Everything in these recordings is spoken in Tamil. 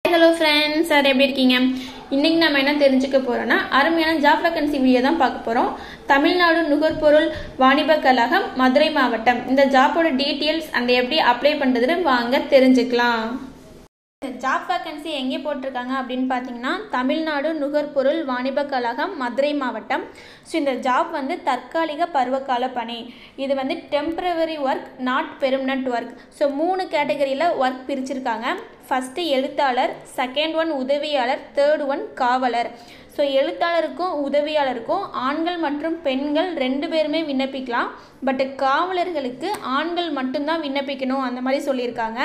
ஹலோ ஃப்ரெண்ட்ஸ் சார் எப்படி இருக்கீங்க இன்னைக்கு நம்ம என்ன தெரிஞ்சுக்க போறோம்னா அருமையான ஜாப் வேகன்சி வீடியோ தான் பார்க்க போறோம் தமிழ்நாடு நுகர்பொருள் வாணிப கழகம் மதுரை மாவட்டம் இந்த ஜாப்போட டீட்டெயில்ஸ் அண்ட் எப்படி அப்ளை பண்றதுன்னு வாங்க தெரிஞ்சுக்கலாம் இந்த ஜாப் வேகன்சி எங்கே போட்டிருக்காங்க அப்படின்னு பார்த்தீங்கன்னா தமிழ்நாடு நுகர்பொருள் வாணிப கழகம் மதுரை மாவட்டம் ஸோ இந்த ஜாப் வந்து தற்காலிக பருவகால பணி இது வந்து temporary work not permanent work so மூணு கேட்டகரியில் ஒர்க் பிரிச்சிருக்காங்க ஃபஸ்ட்டு எழுத்தாளர் செகண்ட் ஒன் உதவியாளர் தேர்ட் ஒன் காவலர் ஸோ எழுத்தாளருக்கும் உதவியாளருக்கும் ஆண்கள் மற்றும் பெண்கள் ரெண்டு பேருமே விண்ணப்பிக்கலாம் பட் காவலர்களுக்கு ஆண்கள் மட்டும்தான் விண்ணப்பிக்கணும் அந்த மாதிரி சொல்லியிருக்காங்க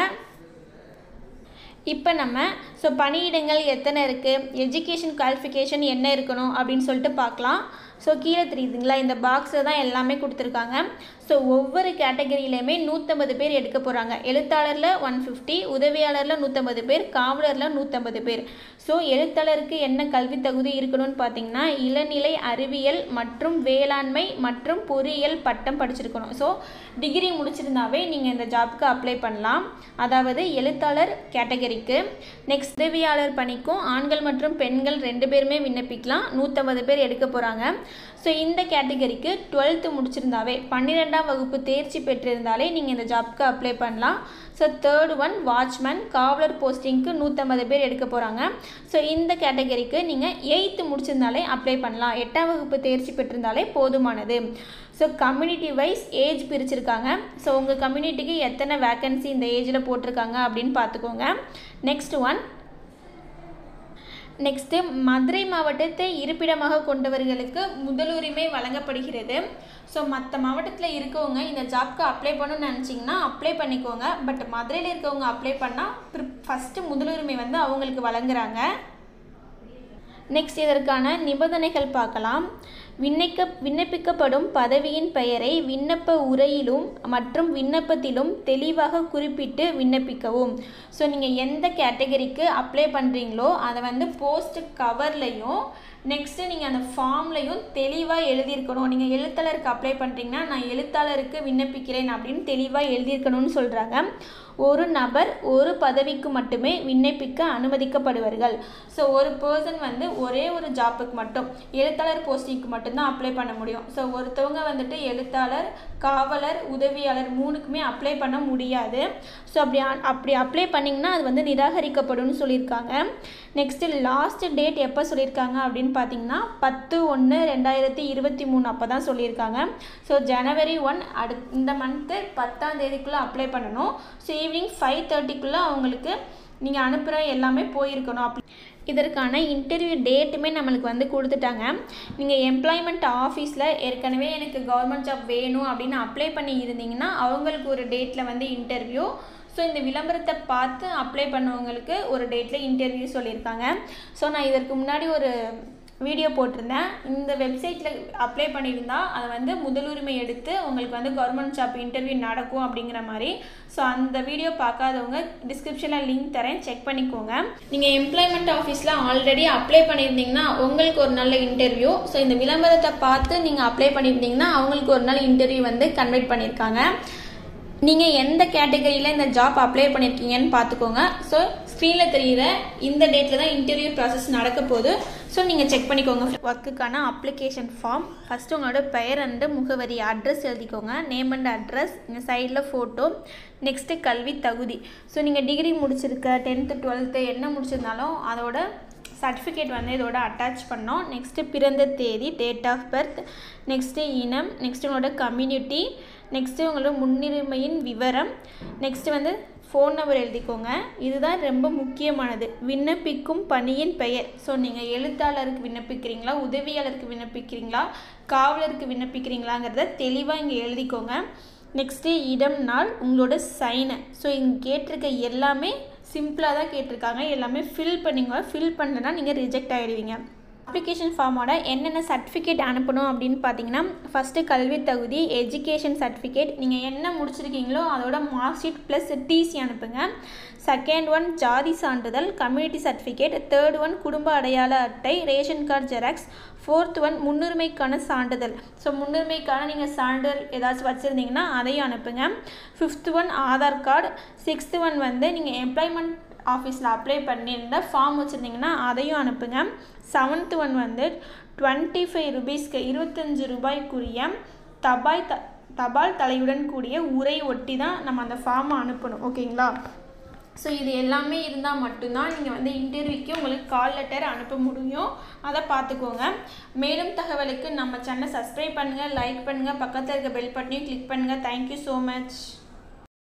இப்போ நம்ம ஸோ பணியிடங்கள் எத்தனை இருக்குது எஜுகேஷன் குவாலிஃபிகேஷன் என்ன இருக்கணும் அப்படின்னு சொல்லிட்டு பார்க்கலாம் ஸோ கீழே தெரியுதுங்களா இந்த பாக்ஸில் தான் எல்லாமே கொடுத்துருக்காங்க ஸோ ஒவ்வொரு கேட்டகரியிலையுமே நூற்றம்பது பேர் எடுக்க போகிறாங்க எழுத்தாளரில் ஒன் ஃபிஃப்டி உதவியாளரில் நூற்றம்பது பேர் காவலரில் நூற்றம்பது பேர் ஸோ எழுத்தாளருக்கு என்ன கல்வி தகுதி இருக்கணும்னு பார்த்தீங்கன்னா இளநிலை அறிவியல் மற்றும் வேளாண்மை மற்றும் பொறியியல் பட்டம் படிச்சிருக்கணும் ஸோ டிகிரி முடிச்சிருந்தாவே நீங்கள் இந்த ஜாப்க்கு அப்ளை பண்ணலாம் அதாவது எழுத்தாளர் கேட்டகரிக்கு நெக்ஸ்ட் உதவியாளர் பணிக்கும் ஆண்கள் மற்றும் பெண்கள் ரெண்டு பேருமே விண்ணப்பிக்கலாம் நூற்றம்பது பேர் எடுக்க போகிறாங்க ஸோ இந்த கேட்டகரிக்கு டுவெல்த்து முடிச்சிருந்தாவே பன்னிரெண்டாம் வகுப்பு தேர்ச்சி பெற்றிருந்தாலே நீங்கள் இந்த ஜாப்க்கு அப்ளை பண்ணலாம் ஸோ தேர்ட் ஒன் வாட்ச்மேன் காவலர் போஸ்டிங்க்கு நூற்றம்பது பேர் எடுக்க போகிறாங்க ஸோ இந்த கேட்டகரிக்கு நீங்கள் எயித்து முடிச்சிருந்தாலே அப்ளை பண்ணலாம் எட்டாம் வகுப்பு தேர்ச்சி பெற்றிருந்தாலே போதுமானது ஸோ கம்யூனிட்டி வைஸ் ஏஜ் பிரிச்சிருக்காங்க ஸோ உங்கள் கம்யூனிட்டிக்கு எத்தனை வேக்கன்சி இந்த ஏஜில் போட்டிருக்காங்க அப்படின்னு பார்த்துக்கோங்க நெக்ஸ்ட் ஒன் நெக்ஸ்ட்டு மதுரை மாவட்டத்தை இருப்பிடமாக கொண்டவர்களுக்கு முதலுரிமை வழங்கப்படுகிறது ஸோ மற்ற மாவட்டத்தில் இருக்கவங்க இந்த ஜாப்க்கு அப்ளை பண்ணணும்னு நினச்சிங்கன்னா அப்ளை பண்ணிக்கோங்க பட் மதுரையில் இருக்கவங்க அப்ளை பண்ணால் ஃபஸ்ட்டு முதலுரிமை வந்து அவங்களுக்கு வழங்குறாங்க நெக்ஸ்ட் இதற்கான நிபந்தனைகள் பார்க்கலாம் விண்ணப்பிக்க விண்ணப்பிக்கப்படும் பதவியின் பெயரை விண்ணப்ப உரையிலும் மற்றும் விண்ணப்பத்திலும் தெளிவாக குறிப்பிட்டு விண்ணப்பிக்கவும் ஸோ நீங்கள் எந்த கேட்டகரிக்கு அப்ளை பண்ணுறீங்களோ அதை வந்து போஸ்ட் கவர்லையும் நெக்ஸ்ட்டு நீங்கள் அந்த ஃபார்ம்லையும் தெளிவாக எழுதியிருக்கணும் நீங்கள் எழுத்தாளருக்கு அப்ளை பண்ணுறீங்கன்னா நான் எழுத்தாளருக்கு விண்ணப்பிக்கிறேன் அப்படின்னு தெளிவாக எழுதியிருக்கணும்னு சொல்கிறாங்க ஒரு நபர் ஒரு பதவிக்கு மட்டுமே விண்ணப்பிக்க அனுமதிக்கப்படுவார்கள் ஸோ ஒரு பர்சன் வந்து ஒரே ஒரு ஜாப்புக்கு மட்டும் எழுத்தாளர் போஸ்டிங்க்கு மட்டும்தான் அப்ளை பண்ண முடியும் ஸோ ஒருத்தவங்க வந்துட்டு எழுத்தாளர் காவலர் உதவியாளர் மூணுக்குமே அப்ளை பண்ண முடியாது ஸோ அப்படி அப்படி அப்ளை பண்ணிங்கன்னா அது வந்து நிராகரிக்கப்படும்னு சொல்லியிருக்காங்க நெக்ஸ்ட்டு லாஸ்ட் டேட் எப்போ சொல்லியிருக்காங்க அப்படின்னு பார்த்தீங்கன்னா பத்து ஒன்று ரெண்டாயிரத்தி இருபத்தி மூணு அப்போ தான் சொல்லியிருக்காங்க ஸோ ஜனவரி ஒன் அடு இந்த மந்த்து பத்தாம் தேதிக்குள்ளே அப்ளை பண்ணணும் ஸோ ஈவினிங் ஃபைவ் தேர்ட்டிக்குள்ளே அவங்களுக்கு நீங்கள் அனுப்புகிற எல்லாமே போயிருக்கணும் அப்படி இதற்கான இன்டர்வியூ டேட்டுமே நம்மளுக்கு வந்து கொடுத்துட்டாங்க நீங்கள் எம்ப்ளாய்மெண்ட் ஆஃபீஸில் ஏற்கனவே எனக்கு கவர்மெண்ட் ஜாப் வேணும் அப்படின்னு அப்ளை பண்ணி இருந்தீங்கன்னா அவங்களுக்கு ஒரு டேட்டில் வந்து இன்டர்வியூ ஸோ இந்த விளம்பரத்தை பார்த்து அப்ளை பண்ணவங்களுக்கு ஒரு டேட்டில் இன்டர்வியூ சொல்லியிருக்காங்க ஸோ நான் இதற்கு முன்னாடி ஒரு வீடியோ போட்டிருந்தேன் இந்த வெப்சைட்டில் அப்ளை பண்ணியிருந்தா அதை வந்து முதலுரிமை எடுத்து உங்களுக்கு வந்து கவர்மெண்ட் ஜாப் இன்டர்வியூ நடக்கும் அப்படிங்கிற மாதிரி ஸோ அந்த வீடியோ பார்க்காதவங்க டிஸ்கிரிப்ஷனில் லிங்க் தரேன் செக் பண்ணிக்கோங்க நீங்கள் எம்ப்ளாய்மெண்ட் ஆஃபீஸில் ஆல்ரெடி அப்ளை பண்ணியிருந்தீங்கன்னா உங்களுக்கு ஒரு நல்ல இன்டர்வியூ ஸோ இந்த விளம்பரத்தை பார்த்து நீங்கள் அப்ளை பண்ணியிருந்தீங்கன்னா அவங்களுக்கு ஒரு நாள் இன்டர்வியூ வந்து கன்வெர்ட் பண்ணியிருக்காங்க நீங்கள் எந்த கேட்டகரியில் இந்த ஜாப் அப்ளை பண்ணியிருக்கீங்கன்னு பார்த்துக்கோங்க ஸோ ஸ்க்ரீனில் தெரிகிற இந்த டேட்டில் தான் இன்டர்வியூ ப்ராசஸ் நடக்க போகுது ஸோ நீங்கள் செக் பண்ணிக்கோங்க ஒர்க்குக்கான அப்ளிகேஷன் ஃபார்ம் ஃபஸ்ட்டு உங்களோட பெயர் அண்டு முகவரி அட்ரஸ் எழுதிக்கோங்க நேம் அண்ட் அட்ரஸ் இந்த சைடில் ஃபோட்டோ நெக்ஸ்ட்டு கல்வி தகுதி ஸோ நீங்கள் டிகிரி முடிச்சிருக்க டென்த்து டுவெல்த்து என்ன முடிச்சிருந்தாலும் அதோட சர்டிஃபிகேட் வந்து இதோட அட்டாச் பண்ணோம் நெக்ஸ்ட்டு பிறந்த தேதி டேட் ஆஃப் பர்த் நெக்ஸ்ட்டு இனம் நெக்ஸ்ட்டு உங்களோட கம்யூனிட்டி நெக்ஸ்ட்டு உங்களோட முன்னுரிமையின் விவரம் நெக்ஸ்ட்டு வந்து ஃபோன் நம்பர் எழுதிக்கோங்க இதுதான் ரொம்ப முக்கியமானது விண்ணப்பிக்கும் பணியின் பெயர் ஸோ நீங்கள் எழுத்தாளருக்கு விண்ணப்பிக்கிறீங்களா உதவியாளருக்கு விண்ணப்பிக்கிறீங்களா காவலருக்கு விண்ணப்பிக்கிறீங்களாங்கிறத தெளிவாக இங்கே எழுதிக்கோங்க நெக்ஸ்ட்டு இடம் நாள் உங்களோட சைனு ஸோ இங்கே கேட்டிருக்க எல்லாமே சிம்பிளாக தான் கேட்டிருக்காங்க எல்லாமே ஃபில் பண்ணிங்க ஃபில் பண்ணலன்னா நீங்கள் ரிஜெக்ட் ஆகிடுவீங்க அப்ளிகேஷன் ஃபார்மோட என்னென்ன சர்டிஃபிகேட் அனுப்பணும் அப்படின்னு பார்த்தீங்கன்னா ஃபஸ்ட்டு கல்வி தகுதி எஜுகேஷன் சர்டிஃபிகேட் நீங்கள் என்ன முடிச்சிருக்கீங்களோ அதோட மார்க் ஷீட் ப்ளஸ் டிசி அனுப்புங்க செகண்ட் ஒன் ஜாதி சான்றிதழ் கம்யூனிட்டி சர்டிஃபிகேட் தேர்ட் ஒன் குடும்ப அடையாள அட்டை ration card xerox fourth one முன்னுரிமைக்கான சான்றிதழ் ஸோ முன்னுரிமைக்கான நீங்கள் சான்றிதழ் ஏதாச்சும் வச்சுருந்தீங்கன்னா அதையும் அனுப்புங்க fifth one Aadhaar card sixth one வந்து நீங்கள் எம்ப்ளாய்மெண்ட் ஆஃபீஸில் அப்ளை பண்ணியிருந்த ஃபார்ம் வச்சுருந்தீங்கன்னா அதையும் அனுப்புங்க செவன்த் ஒன் வந்து டுவெண்ட்டி ஃபைவ் ருபீஸ்க்கு இருபத்தஞ்சு ரூபாய்க்குரிய தபாய் த தபால் தலையுடன் கூடிய உரை ஒட்டி தான் நம்ம அந்த ஃபார்மை அனுப்பணும் ஓகேங்களா ஸோ இது எல்லாமே இருந்தால் மட்டும்தான் நீங்கள் வந்து இன்டர்வியூக்கு உங்களுக்கு கால் லெட்டர் அனுப்ப முடியும் அதை பார்த்துக்கோங்க மேலும் தகவலுக்கு நம்ம சேனலை சப்ஸ்கிரைப் பண்ணுங்கள் லைக் பண்ணுங்கள் பக்கத்தில் இருக்க பெல் பட்டனையும் கிளிக் பண்ணுங்கள் தேங்க்யூ ஸோ மச்